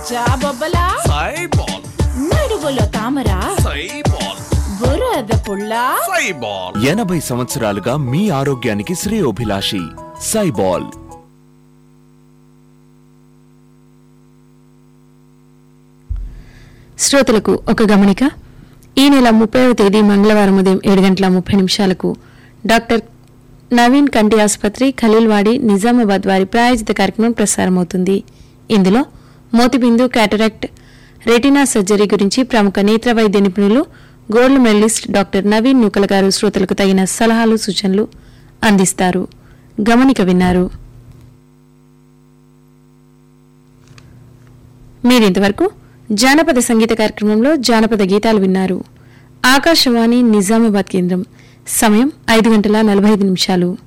జాబొబ్బలా సైబాల్ నడువులో తామర సైబాల్ బురద పుల్ల సైబాల్ ఎనభై సంవత్సరాలుగా మీ ఆరోగ్యానికి శ్రేయోభిలాషి సైబాల్ శ్రోతలకు ఒక గమనిక ఈ నెల ముప్పైవ తేదీ మంగళవారం ఉదయం ఏడు గంటల ముప్పై నిమిషాలకు డాక్టర్ నవీన్ కంటి ఆసుపత్రి ఖలీల్వాడి నిజామాబాద్ వారి ప్రాయోజిత కార్యక్రమం ప్రసారమవుతుంది ఇందులో మోతిబిందు క్యాటరాక్ట్ రెటినా సర్జరీ గురించి ప్రముఖ నేత్ర వైద్య నిపుణులు gold medalist doctor Naveen Nookala garu శ్రోతలకు తగిన సలహాలు సూచనలు అందిస్తారు గమనిక విన్నారు మీరింతవరకు జానపద సంగీత కార్యక్రమంలో జానపద గీతాలు విన్నారు ఆకాశవాణి నిజామాబాద్ కేంద్రం సమయం ఐదు గంటల నలభై ఐదు నిమిషాలు